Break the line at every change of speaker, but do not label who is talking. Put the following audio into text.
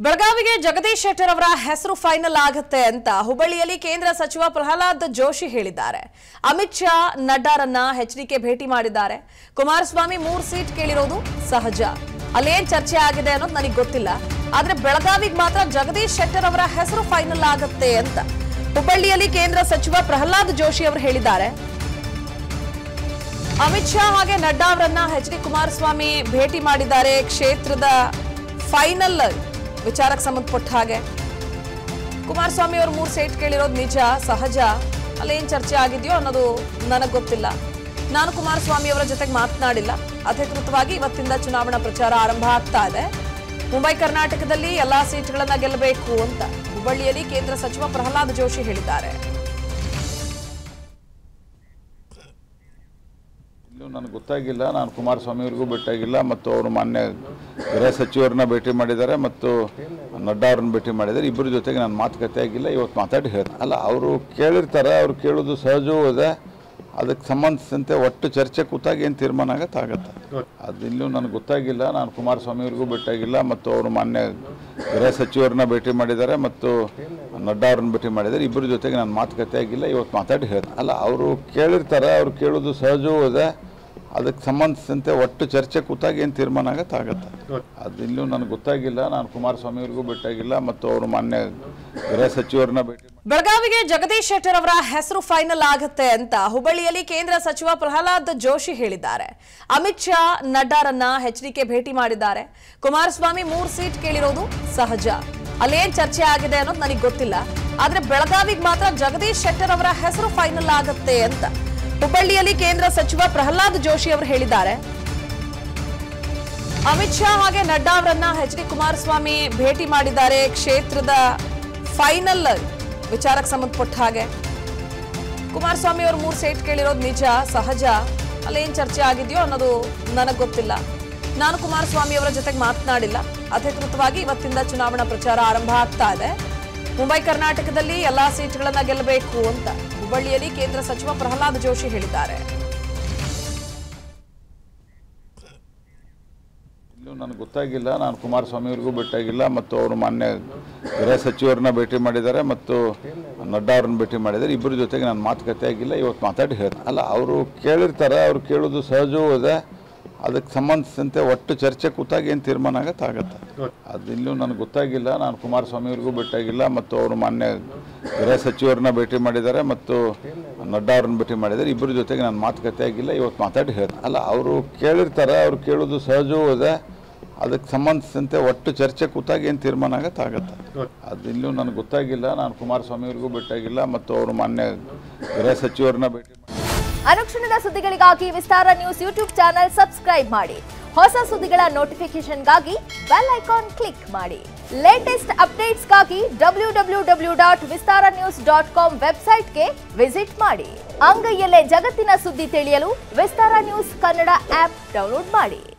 ಬೆಳಗಾವಿಗೆ ಜಗದೀಶ್ ಶೆಟ್ಟರ್ ಅವರ ಹೆಸರು ಫೈನಲ್ ಆಗುತ್ತೆ ಅಂತ ಹುಬ್ಬಳ್ಳಿಯಲ್ಲಿ ಕೇಂದ್ರ ಸಚಿವ ಪ್ರಹ್ಲಾದ್ ಜೋಶಿ ಹೇಳಿದ್ದಾರೆ ಅಮಿತ್ ಶಾ ನಡ್ಡಾರನ್ನ ಎಚ್ಡಿಕೆ ಭೇಟಿ ಮಾಡಿದ್ದಾರೆ ಕುಮಾರಸ್ವಾಮಿ ಮೂರ್ ಸೀಟ್ ಕೇಳಿರೋದು ಸಹಜ ಅಲ್ಲೇನ್ ಚರ್ಚೆ ಆಗಿದೆ ಅನ್ನೋದು ನನಗೆ ಗೊತ್ತಿಲ್ಲ ಆದ್ರೆ ಬೆಳಗಾವಿಗೆ ಮಾತ್ರ ಜಗದೀಶ್ ಶೆಟ್ಟರ್ ಅವರ ಹೆಸರು ಫೈನಲ್ ಆಗುತ್ತೆ ಅಂತ ಹುಬ್ಬಳ್ಳಿಯಲ್ಲಿ ಕೇಂದ್ರ ಸಚಿವ ಪ್ರಹ್ಲಾದ್ ಜೋಶಿ ಅವರು ಹೇಳಿದ್ದಾರೆ ಅಮಿತ್ ಶಾ ಹಾಗೆ ನಡ್ಡಾ ಅವರನ್ನ ಎಚ್ ಡಿ ಕುಮಾರಸ್ವಾಮಿ ಭೇಟಿ ಮಾಡಿದ್ದಾರೆ ಕ್ಷೇತ್ರದ ಫೈನಲ್ ವಿಚಾರಕ್ಕೆ ಸಂಬಂಧಪಟ್ಟ ಹಾಗೆ ಕುಮಾರಸ್ವಾಮಿ ಅವರು ಮೂರು ಸೀಟ್ ಕೇಳಿರೋದು ನಿಜ ಸಹಜ ಅಲ್ಲೇನ್ ಚರ್ಚೆ ಆಗಿದೆಯೋ ಅನ್ನೋದು ನನಗೆ ಗೊತ್ತಿಲ್ಲ ನಾನು ಕುಮಾರಸ್ವಾಮಿ ಅವರ ಜೊತೆಗೆ ಮಾತನಾಡಿಲ್ಲ ಅಧಿಕೃತವಾಗಿ ಇವತ್ತಿಂದ ಚುನಾವಣಾ ಪ್ರಚಾರ ಆರಂಭ ಆಗ್ತಾ ಇದೆ ಮುಂಬೈ ಕರ್ನಾಟಕದಲ್ಲಿ ಎಲ್ಲಾ ಸೀಟ್ಗಳನ್ನ ಗೆಲ್ಲಬೇಕು ಅಂತ ಹುಬ್ಬಳ್ಳಿಯಲ್ಲಿ ಕೇಂದ್ರ ಸಚಿವ ಪ್ರಹ್ಲಾದ್ ಜೋಶಿ ಹೇಳಿದ್ದಾರೆ
ಇಲ್ಲೂ ನನಗೆ ಗೊತ್ತಾಗಿಲ್ಲ ನಾನು ಕುಮಾರಸ್ವಾಮಿ ಅವ್ರಿಗೂ ಭೇಟಿಯಾಗಿಲ್ಲ ಮತ್ತು ಅವರು ಮಾನ್ಯ ಗೃಹ ಸಚಿವರನ್ನ ಭೇಟಿ ಮಾಡಿದ್ದಾರೆ ಮತ್ತು ನಡ್ಡಾ ಅವ್ರನ್ನ ಭೇಟಿ ಮಾಡಿದ್ದಾರೆ ಇಬ್ಬರ ಜೊತೆಗೆ ನಾನು ಮಾತುಕತೆ ಆಗಿಲ್ಲ ಇವತ್ತು ಮಾತಾಡಿ ಹೇಳ್ತಾರೆ ಅಲ್ಲ ಅವರು ಕೇಳಿರ್ತಾರೆ ಅವ್ರು ಕೇಳೋದು ಸಹಜವೂ ಇದೆ ಅದಕ್ಕೆ ಸಂಬಂಧಿಸಿದಂತೆ ಒಟ್ಟು ಚರ್ಚೆ ಕೂತಾಗ ಏನು ತೀರ್ಮಾನ ಆಗತ್ತೆ ಆಗತ್ತೆ ಅದು ಇನ್ನೂ ನನಗೆ ಗೊತ್ತಾಗಿಲ್ಲ ನಾನು ಕುಮಾರಸ್ವಾಮಿ ಅವ್ರಿಗೂ ಭೇಟಿಯಾಗಿಲ್ಲ ಮತ್ತು ಅವರು ಮಾನ್ಯ ಗೃಹ ಸಚಿವರನ್ನ ಭೇಟಿ ಮಾಡಿದ್ದಾರೆ ಮತ್ತು ನಡ್ಡಾ ಅವ್ರನ್ನ ಭೇಟಿ ಮಾಡಿದ್ದಾರೆ ಇಬ್ಬರ ಜೊತೆಗೆ ನಾನು ಮಾತುಕತೆ ಆಗಿಲ್ಲ ಇವತ್ತು ಮಾತಾಡಿ ಹೇಳ್ತಾರೆ ಅಲ್ಲ ಅವರು ಕೇಳಿರ್ತಾರೆ ಅವ್ರು ಕೇಳೋದು ಸಹಜವೂ ಇದೆ ಅದಕ್ಕೆ ಸಂಬಂಧಿಸಿದಂತೆ ಒಟ್ಟು ಚರ್ಚೆ ಕೂತಾಗ ಏನು ತೀರ್ಮಾನ ಆಗತ್ತೆ ಆಗತ್ತೆ ಅದು ಇನ್ನೂ ನನಗೆ ಗೊತ್ತಾಗಿಲ್ಲ ನಾನು ಕುಮಾರಸ್ವಾಮಿ ಅವ್ರಿಗೂ ಭೇಟಿಯಾಗಿಲ್ಲ ಮತ್ತು ಅವರು ಮಾನ್ಯ ಗೃಹ ಸಚಿವರನ್ನ ಭೇಟಿ ಮಾಡಿ
ಬೆಳಗಾವಿಗೆ ಜಗದೀಶ್ ಶೆಟ್ಟರ್ ಅವರ ಹೆಸರು ಫೈನಲ್ ಆಗುತ್ತೆ ಅಂತ ಹುಬ್ಬಳ್ಳಿಯಲ್ಲಿ ಕೇಂದ್ರ ಸಚಿವ ಪ್ರಹ್ಲಾದ್ ಜೋಶಿ ಹೇಳಿದ್ದಾರೆ ಅಮಿತ್ ಶಾ ನಡ್ಡಾರನ್ನ ಎಚ್ಡಿಕೆ ಭೇಟಿ ಮಾಡಿದ್ದಾರೆ ಕುಮಾರಸ್ವಾಮಿ ಮೂರ್ ಸೀಟ್ ಕೇಳಿರೋದು ಸಹಜ ಅಲ್ಲೇನ್ ಚರ್ಚೆ ಆಗಿದೆ ಅನ್ನೋದು ನನಗೆ ಗೊತ್ತಿಲ್ಲ ಆದ್ರೆ ಬೆಳಗಾವಿಗೆ ಮಾತ್ರ ಜಗದೀಶ್ ಶೆಟ್ಟರ್ ಅವರ ಹೆಸರು ಫೈನಲ್ ಆಗುತ್ತೆ ಅಂತ ಹುಬ್ಬಳ್ಳಿಯಲ್ಲಿ ಕೇಂದ್ರ ಸಚಿವ ಪ್ರಹ್ಲಾದ್ ಜೋಶಿ ಅವರು ಹೇಳಿದ್ದಾರೆ ಅಮಿತ್ ಶಾ ಹಾಗೆ ನಡ್ಡಾ ಅವರನ್ನ ಎಚ್ ಡಿ ಕುಮಾರಸ್ವಾಮಿ ಭೇಟಿ ಮಾಡಿದ್ದಾರೆ ಕ್ಷೇತ್ರದ ಫೈನಲ್ ವಿಚಾರಕ್ಕೆ ಸಂಬಂಧಪಟ್ಟ ಹಾಗೆ ಕುಮಾರಸ್ವಾಮಿ ಅವರು ಮೂರು ಸೀಟ್ ಕೇಳಿರೋದು ನಿಜ ಸಹಜ ಅಲ್ಲೇನ್ ಚರ್ಚೆ ಆಗಿದೆಯೋ ಅನ್ನೋದು ನನಗೆ ಗೊತ್ತಿಲ್ಲ ನಾನು ಕುಮಾರಸ್ವಾಮಿ ಅವರ ಜೊತೆಗೆ ಮಾತನಾಡಿಲ್ಲ ಅಧಿಕೃತವಾಗಿ ಇವತ್ತಿಂದ ಚುನಾವಣಾ ಪ್ರಚಾರ ಆರಂಭ ಆಗ್ತಾ ಇದೆ ಮುಂಬೈ ಕರ್ನಾಟಕದಲ್ಲಿ ಎಲ್ಲಾ ಸೀಟ್ಗಳನ್ನ ಗೆಲ್ಲಬೇಕು ಅಂತ ಹುಬ್ಬಳ್ಳಿಯಲ್ಲಿ ಕೇಂದ್ರ ಸಚಿವ ಪ್ರಹ್ಲಾದ್ ಜೋಶಿ ಹೇಳಿದ್ದಾರೆ
ಇಲ್ಲೂ ನನಗೆ ಗೊತ್ತಾಗಿಲ್ಲ ನಾನು ಕುಮಾರಸ್ವಾಮಿ ಅವ್ರಿಗೂ ಭೇಟಿಯಾಗಿಲ್ಲ ಮತ್ತು ಅವರು ಮಾನ್ಯ ಗೃಹ ಸಚಿವರನ್ನ ಭೇಟಿ ಮಾಡಿದ್ದಾರೆ ಮತ್ತು ನಡ್ಡಾ ಅವ್ರನ್ನ ಭೇಟಿ ಮಾಡಿದ್ದಾರೆ ಇಬ್ಬರ ಜೊತೆಗೆ ನಾನು ಮಾತುಕತೆ ಆಗಿಲ್ಲ ಇವತ್ತು ಮಾತಾಡಿ ಹೇಳ್ತಾರೆ ಅಲ್ಲ ಅವರು ಕೇಳಿರ್ತಾರೆ ಅವ್ರು ಕೇಳೋದು ಸಹಜವೂ ಇದೆ ಅದಕ್ಕೆ ಸಂಬಂಧಿಸಿದಂತೆ ಒಟ್ಟು ಚರ್ಚೆ ಕೂತಾಗ ಏನು ತೀರ್ಮಾನ ಆಗತ್ತೆ ಆಗತ್ತೆ ಅದು ಇನ್ನೂ ನನಗೆ ಗೊತ್ತಾಗಿಲ್ಲ ನಾನು ಕುಮಾರಸ್ವಾಮಿ ಅವ್ರಿಗೂ ಭೇಟಿಯಾಗಿಲ್ಲ ಮತ್ತು ಅವರು ಮಾನ್ಯ ಗೃಹ ಸಚಿವರನ್ನ ಭೇಟಿ ಮಾಡಿದ್ದಾರೆ ಮತ್ತು ನಡ್ಡಾ ಅವ್ರನ್ನ ಭೇಟಿ ಮಾಡಿದ್ದಾರೆ ಇಬ್ಬರ ಜೊತೆಗೆ ನಾನು ಮಾತುಕತೆ ಆಗಿಲ್ಲ ಇವತ್ತು ಮಾತಾಡಿ ಹೇಳ್ತಾರೆ ಅಲ್ಲ ಅವರು ಕೇಳಿರ್ತಾರೆ ಅವ್ರು ಕೇಳೋದು ಸಹಜವೂ ಇದೆ ಅದಕ್ಕೆ ಸಂಬಂಧಿಸಿದಂತೆ ಒಟ್ಟು ಚರ್ಚೆ ಕೂತಾಗ ಏನು ತೀರ್ಮಾನ ಆಗತ್ತೆ ಆಗತ್ತೆ ಅದು ಇನ್ನೂ ನನಗೆ ಗೊತ್ತಾಗಿಲ್ಲ ನಾನು ಕುಮಾರಸ್ವಾಮಿ ಅವ್ರಿಗೂ ಭೇಟಿಯಾಗಿಲ್ಲ ಮತ್ತು ಅವರು ಮಾನ್ಯ ಗೃಹ ಸಚಿವರನ್ನ ಭೇಟಿ ಮಾಡಿ
ಅನುಕ್ಷಣದ ಸುದ್ದಿಗಳಿಗಾಗಿ Vistara news YouTube channel subscribe ಮಾಡಿ ಹೊಸ ಸುದ್ದಿಗಳ ನೋಟಿಫಿಕೇಶನ್ಗಾಗಿ ಬೆಲ್ ಐಕಾನ್ ಕ್ಲಿಕ್ ಮಾಡಿ ಲೇಟೆಸ್ಟ್ ಅಪ್ಡೇಟ್ಸ್ಗಾಗಿ W W W dot Vistara news dot com ವೆಬ್ಸೈಟ್ಗೆ ವಿಸಿಟ್ ಮಾಡಿ ಅಂಗೈಯಲ್ಲೇ ಜಗತ್ತಿನ ಸುದ್ದಿ ತಿಳಿಯಲು Vistara news Kannada app download ಮಾಡಿ